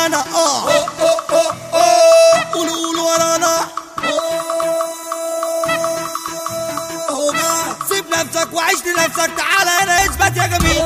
معانا اه قولوا قولوا ورانا سيب نفسك وعيش لنفسك تعالى هنا اثبت يا جميل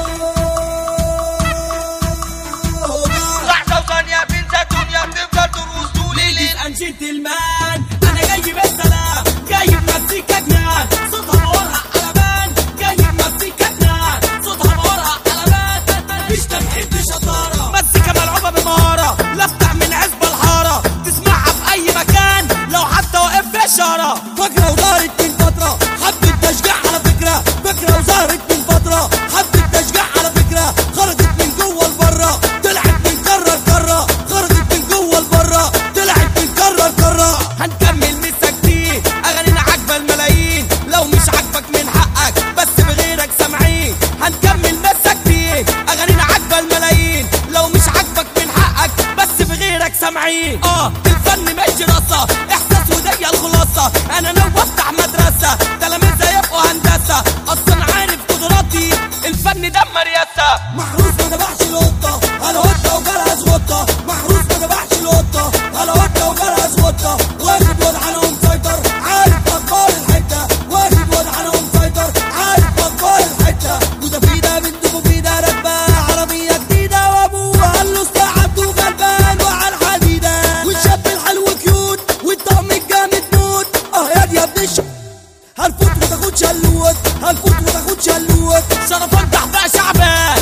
لحظة وثانية بنسى الدنيا بتفضل ترقص طول الليل ليديز اند جنتلمان انا جاي بالسلام جاي بمزيكا جنان صوتها بقولها قلبان جاي بمزيكا جنان صوتها بقولها قلبان مش تمحيط شطاره مزيكا ملعوبه بمهاره لفتح من عزبه الحاره تسمعها في اي مكان لو حتى واقف في اشاره فكره وظهرت من فتره حبه تشجيع على فكره فكره وظهرت من فتره حبه تشجيع على فكره خرجت من جوه لبره طلعت من كره لكره خرجت من جوه لبره طلعت من كره لكره هنكمل لسه كتير اغانينا عاجبه الملايين لو مش عاجبك من حقك بس بغيرك سامعين هنكمل لسه كتير اغانينا عاجبه الملايين لو مش عاجبك من حقك بس بغيرك سامعين اه الفن مش دراسه احساس ودي الخلاصه انا ناوي افتح مدرسه تلاميذ يبقوا هندسه اصلا عارف قدراتي الفن ده مرياسه محروس ما ذبحش القطه على قطه وجالها زغطه محروس ما ذبحش القطه على قطه وجالها زغطه واخد وضعنا ومسيطر عارف اخبار الحته واخد وضعنا ومسيطر عارف اخبار الحته وده في ده بنت وفي ده راكبه عربيه جديده وابوها قال له استعد وغلبان وعلى الحديده والشاب الحلو كيوت والطقم الجامد موت اه يا دي يا ابن الش هنفوت وتاخد شلوت هنفوت وتاخد شلوت شرفان تحت شعبان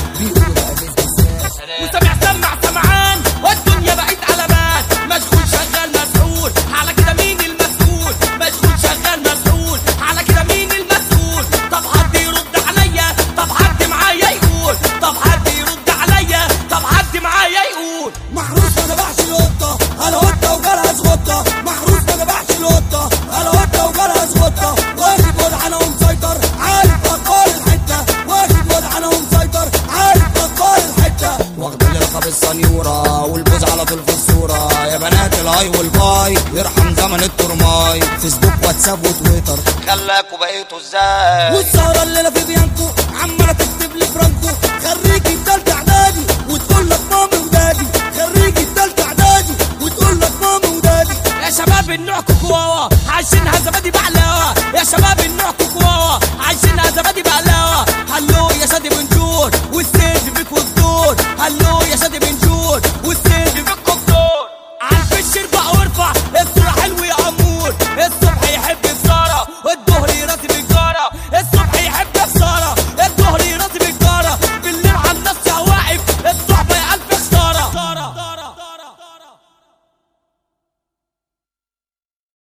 وسامع سمع سمعان والدنيا بقت علامات مشغول شغال مسؤول على كده مين المسؤول مشغول شغال مسؤول على كده مين المسؤول طب حد يرد عليا طب حد معايا يقول طب حد يرد عليا طب حد معايا يقول محروس ما ذبحش القطه على قطه وجالها زغطه محروس ما ذبحش القطه على قطه وجالها زغطه واخد وضعنا ومسيطر عارف اخبار الحته واخد وضعنا ومسيطر عارف اخبار الحته واخد لي لقب السنيورة والبوز على طول في الصورة يا بنات الهاي والباي يرحم زمن الترماي فيسبوك واتساب وتويتر خلاكوا بقيتوا ازاي والسهرة الليلة في بيانكو عمالة تكتب لي فرانكو خريجي التالتة اعدادي وتقول لك مامي ودادي خريجي التالتة اعدادي وتقول لك مامي ودادي يا شباب النوع كوكواوا عايشينها زبادي بعلى